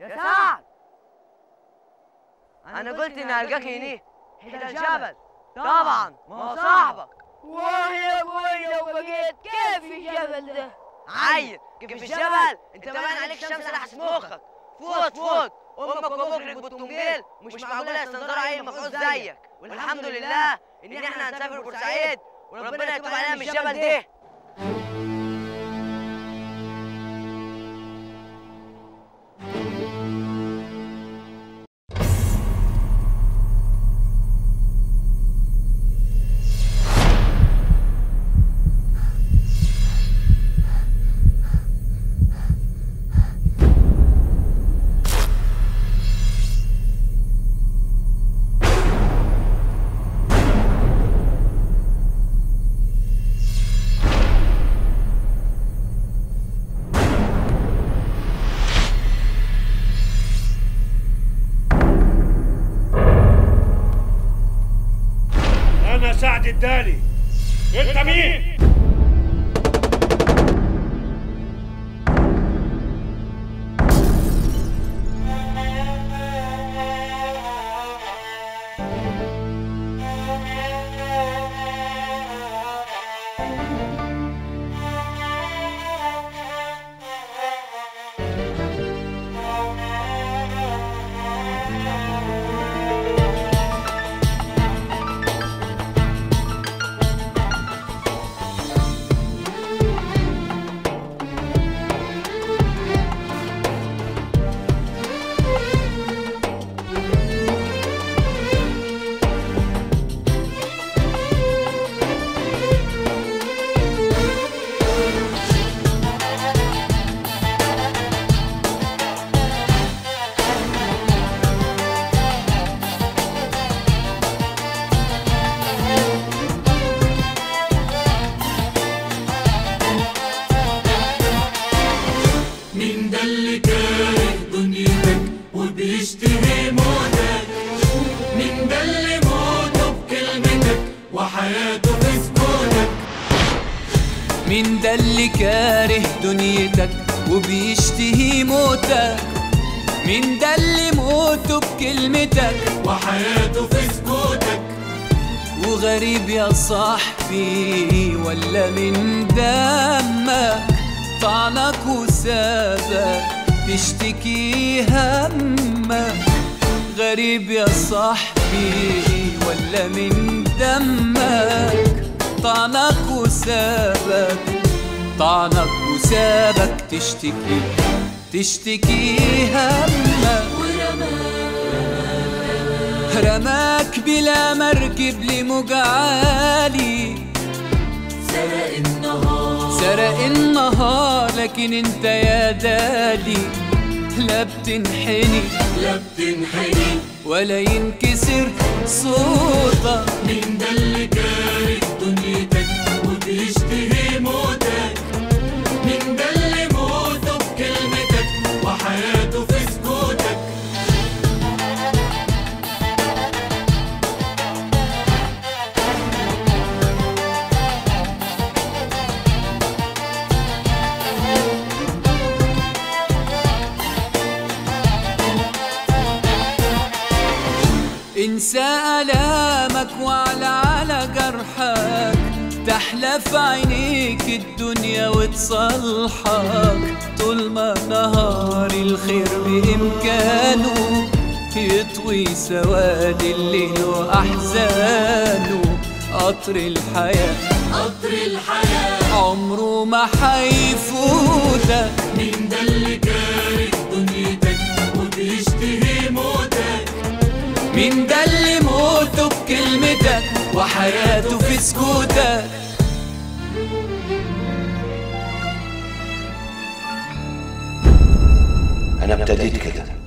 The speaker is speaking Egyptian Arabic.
يا سعد انا قلت اني هلقاك هني حدا الجبل طبعا ما هو صاحبك والله يا ابوي لو بقيت كيف الجبل ده عيل كيف الجبل انت باين عليك شمس لحس مخك فوت فوت امك وابوك ركبوا التنجيل ومش معقوله يستنظروا عيل مفعوص زيك والحمد لله ان احنا هنسافر بورسعيد وربنا يتوب علينا من الجبل ده انا سعد الدالي انت مين مين ده اللي كاره دنيتك وبيشتهي موتك مين ده اللي موته بكلمتك وحياته في سكوتك مين ده اللي كاره دنيتك وبيشتهي موتك مين ده اللي موته بكلمتك وحياته في سكوتك وغريب يا صاحبي ولا من دمك طعنك وسابك تشتكي همك غريب يا صاحبي ولا من دمك طعنك وسابك طعنك وسابك تشتكي تشتكي همك رماك بلا مركب لموج عالي سرق النهار سرق النهار لكن انت يا دالي لا بتنحني لا بتنحني ولا ينكسر صوتك مين ده اللي كاره دنيتك وبيشتهي موتك مين ده اللي موته بكلمتك وحياته في سكوتك انسى ألامك وعلى على جرحك تحلى في عينيك الدنيا وتصلحك طول ما نهار الخير بإمكانه يطوي سواد الليل وأحزانه قطر الحياة قطر الحياة عمره ما حيفوتك مين ده اللي كاره دنيتك وبيشتهي موتك مين ده اللي موته بكلمتك وحياته في سكوتك أنا ابتديت كده